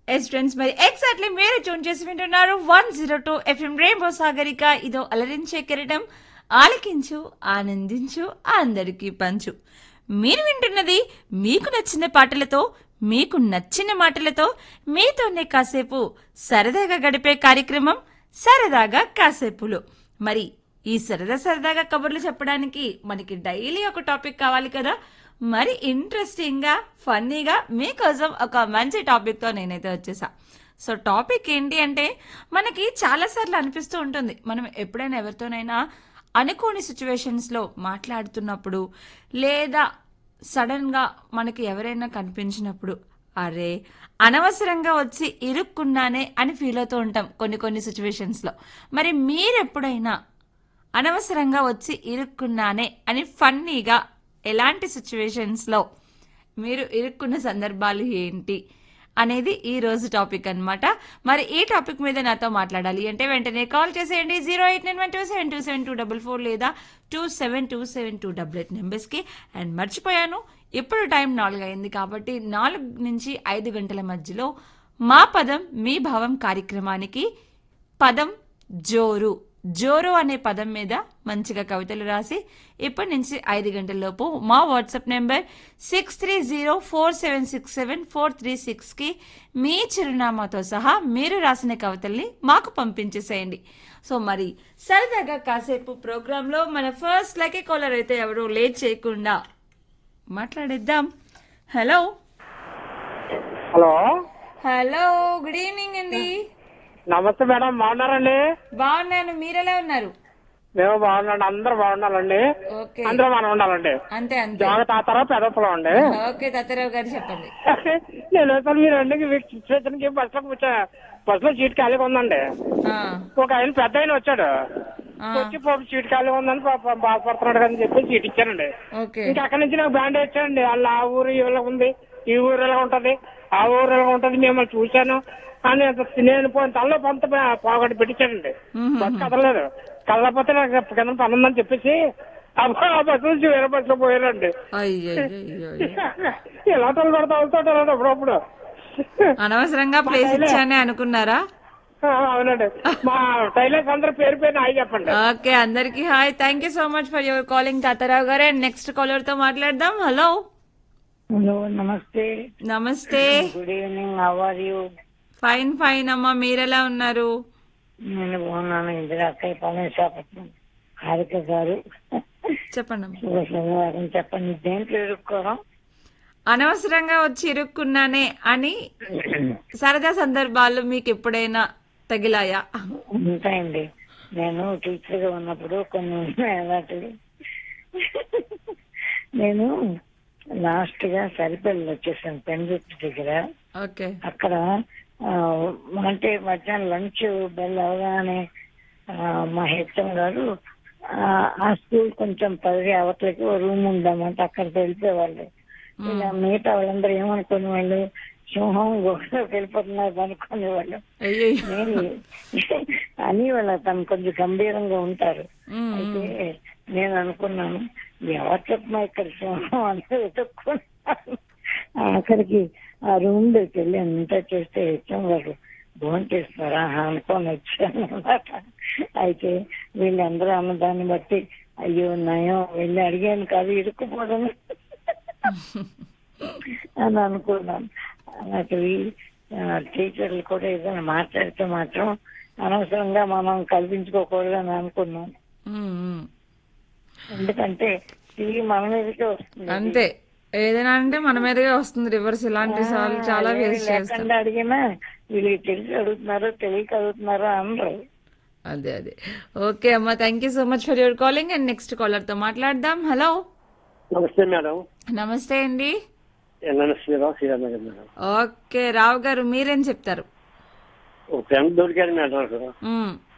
Yes friends మరి exactly మీరు tune చేసి వింటున్నారు one zero two FM rainbow Sagarika ఇదో అలరించే కిరీటం ఆలకించు ఆనందించు అందరికీ పంచు మీరు వింటున్నది మీకు నచ్చిన పాటలతో మీకు నచ్చిన మాటలతో మీతోనే కాసేపు సరదాగా గడిపే కార్యక్రమం సరదాగా కాసేపులు మరి ఈ సరదా సరదాగా కబుర్లు చెప్పడానికి మనకి డైలీ ఒక టాపిక్ కావాలి కదా మరి ఇంట్రెస్టింగ్ గా ఫన్నీగా మీకోసం ఒక మంచి టాపిక్ తో నేనైతే వచ్చేసా సో టాపిక్ ఏంటి అంటే మనకి చాలాసార్లు అనిపిస్తూ ఉంటుంది మనం ఎప్పుడైనా ఎవరితోనైనా అనుకోని సిచ్యువేషన్స్ లో మాట్లాడుతున్నప్పుడు లేదా సడన్ గా మనకి ఎవరైనా కనిపించినప్పుడు అరే అనవసరంగా వచ్చి ఇరుక్కున్నానే అని ఫీల్ అవుతూ ఉంటాం కొన్ని కొన్ని సిచ్యువేషన్స్ లో మరి మీరెప్పుడైనా అనవసరంగా వచ్చి ఇరుక్కున్నానే అని ఫన్నీగా ఎలాంటి సిచ్యువేషన్స్ లో మీరు ఇరుక్కున్న సందర్భాలు ఏంటి అనేది ఈ రోజు టాపిక్ అన్నమాట మరి ఈ టాపిక్ మీద నాతో మాట్లాడాలి అంటే వెంటనే కాల్ చేసేయండి zero eight nine one two seven two seven two double four లేదా two seven two seven two double eight నెంబర్స్కి అండ్ మర్చిపోయాను ఇప్పుడు టైం నాలుగు అయింది కాబట్టి నాలుగు నుంచి ఐదు గంటల మధ్యలో మా పదం మీ భావం కార్యక్రమానికి పదం జోరు జోరు అనే పదం మీద మంచిగా కవితలు రాసి ఇప్పటి నుంచి ఐదు గంటలలోపు మా WhatsApp number six three zero four seven six seven four three సిక్స్కి మీ చిరునామాతో సహా మీరు రాసిన కవితల్ని మాకు పంపించేసేయండి సో మరి సరదాగా కాసేపు ప్రోగ్రాంలో మన ఫస్ట్ లక్కీ కాలర్ అయితే ఎవరు లేట్ చేయకుండా మాట్లాడేద్దాం hello hello hello good evening అండి నమస్తే మేడం బాగున్నారండి బాగున్నాను మీరెలా ఉన్నారు మేము బాగున్నాం అందరూ బాగున్నారండి ఓకే అందరూ మనం ఉండాలండి అంతే అంతే జోగ తాతారా పెదపలో అండి ఓకే దత్తరావు గారు చెప్పండి నేను అసలు మీరు అండి స్టేషన్కి బస్సులో కూర్చో బస్సులో సీట్ ఖాళీగా ఉందండి ఆ, ఒక ఆయన పెద్ద ఆయన వచ్చాడు ఆ, వచ్చి పాపం సీట్ ఖాళీగా ఉందని పాపం బాధపడుతున్నాడు అని చెప్పి సీట్ ఇచ్చానండి ఓకే ఇంకా అక్కడి నుంచి నాకు బ్యాండ్ వచ్చానండి వాళ్ళ ఆ ఊరు ఇలా ఉంది ఈ ఊరు ఇలా ఉంటది ఆ ఊరు ఇలా ఉంటది మిమ్మల్ని చూశాను అని నేను పోయిన తనలో పంత పోగొట్టి పెట్టించానండి మ్మ్. బస్సు కదలలేదు కదలకపోతే నాకు కింద పని ఉందని చెప్పేసి అబ్బా ఆ బస్సు నుంచి వేరే బస్సులో పోయారండి అయ్యయ్యయ్యో. ఇలా తల పెడతా వెళ్తాడు అలాంటి అప్పుడప్పుడు అనవసరంగా ప్లేస్ ఇచ్చానే అనుకున్నారా ఆ, అవునండి మా టైలర్స్ అందరూ పేరు పేరు అయి చెప్పండి ఓకే అందరికి hi thank you so much for your calling Tatarao garu and next caller తో మాట్లాడదాం హలో హలో నమస్తే నమస్తే good evening how are you fine fine అమ్మా మీరెలా ఉన్నారు నేను బాగున్నాను ఇందిరా అక్కయ్య పళనిశాపట్నం హారిక గారు చెప్పండి అమ్మా. శుభ శనివారం చెప్పండి దేంట్లో ఇరుక్కోవడం అనవసరంగా వచ్చి ఇరుక్కున్నానే అని సరదా సందర్భాలు మీకు ఎప్పుడైనా తగిలాయా ఉంటాయండి నేను టీచర్ గా ఉన్నప్పుడు కొన్ని ఉన్నాయి అలాంటివి నేను లాస్ట్ గా సరిపల్లి వచ్చేసాను పెందుర్తి దగ్గర ఓకే అక్కడ ఆ, అంటే మధ్యాహ్నం లంచ్ బెల్ అవగానే ఆ, మా హెచ్ఎం గారు ఆ, ఆ స్కూల్ కొంచెం పది అవతలకి ఓ రూమ్ ఉందామంటే అక్కడికి వెళ్ళిపోయేవాళ్ళు ఇలా మిగతా వాళ్ళందరూ ఏమనుకునే వాళ్ళు సింహం గుహలోకి వెళ్ళిపోతున్నారు అనుకునే వాళ్ళు అయ్యో నేను అని వాళ్ళ తను కొంచెం గంభీరంగా ఉంటారు అయితే నేను అనుకున్నాను ఎవరు చెప్పినా ఇక్కడ సింహం అని వెతుక్కున్నాను ఆఖరికి ఆ రూమ్ లోకి వెళ్ళి అంతా చేస్తే హెచ్ఎం గారు భోజనం చేస్తారా అనుకొని వచ్చాను అన్నమాట అయితే వీళ్ళందరూ అన్నదాన్ని బట్టి అయ్యో నయం వెళ్ళి అడిగాను కాదు ఇరుక్కుపోవడం అని అనుకున్నాను అలాంటివి ఆ, టీచర్లు కూడా ఏదైనా మాట్లాడితే మాత్రం అనవసరంగా మనం కల్పించుకోకూడదు అని అనుకున్నాను ఉమ్, ఉమ్. ఎందుకంటే తిరిగి మన మీదకే వస్తుంది అంతే ఏదైనా అంటే మన మీదగా వస్తుంది రివర్స్ ఇలాంటి సార్లు చాలా ఏమీ ఫేస్ చేస్తాం లేకుండా అడిగినా వీళ్ళకి తెలిసి అడుగుతున్నారో తెలియక అడుగుతున్నారో అనరు అదే అదే ఓకే అమ్మా thank you so much for your calling and next caller తో మాట్లాడదాం హలో నమస్తే మేడం నమస్తే అండి NN Srirao Sriramnagar madam okay Rao garu మీరేం చెప్తారు ఓ ఫ్రెండ్ దొరికాడు మేడం నాకు మ్మ్.